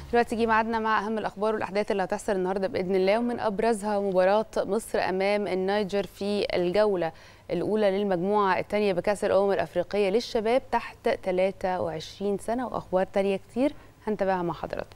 دلوقتي جه ميعادنا مع اهم الاخبار والاحداث اللي هتحصل النهارده باذن الله ومن ابرزها مباراه مصر امام النيجر في الجوله الاولى للمجموعه الثانيه بكاس الامم الافريقيه للشباب تحت 23 سنه واخبار تانية كتير هنتابعها مع حضراتكم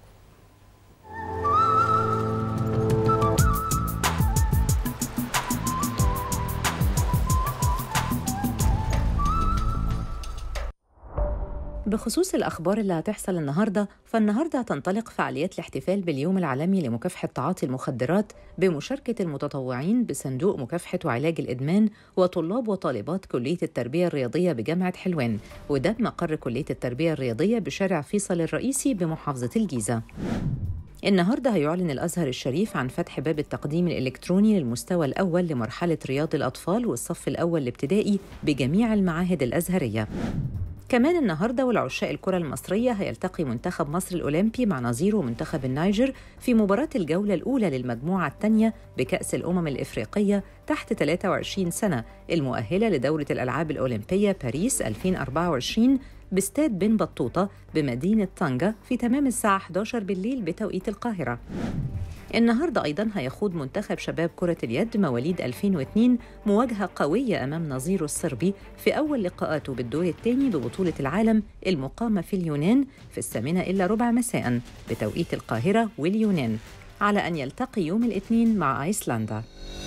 بخصوص الأخبار اللي هتحصل النهاردة فالنهاردة هتنطلق فعاليات الاحتفال باليوم العالمي لمكافحة تعاطي المخدرات بمشاركة المتطوعين بصندوق مكافحة وعلاج الإدمان وطلاب وطالبات كلية التربية الرياضية بجامعة حلوان وده بمقر كلية التربية الرياضية بشارع فيصل الرئيسي بمحافظة الجيزة النهارده هيعلن الازهر الشريف عن فتح باب التقديم الالكتروني للمستوى الاول لمرحله رياض الاطفال والصف الاول الابتدائي بجميع المعاهد الازهريه كمان النهارده والعشاق الكرة المصرية هيلتقي منتخب مصر الأولمبي مع نظيره منتخب النيجر في مباراة الجولة الأولى للمجموعة الثانية بكأس الأمم الإفريقية تحت 23 سنة المؤهلة لدورة الألعاب الأولمبية باريس 2024 باستاد بن بطوطة بمدينة طنجة في تمام الساعة 11 بالليل بتوقيت القاهرة النهارده ايضا هيخوض منتخب شباب كره اليد مواليد 2002 مواجهه قويه امام نظيره الصربي في اول لقاءاته بالدور الثاني ببطوله العالم المقامه في اليونان في الثامنه الا ربع مساء بتوقيت القاهره واليونان على ان يلتقي يوم الاثنين مع ايسلندا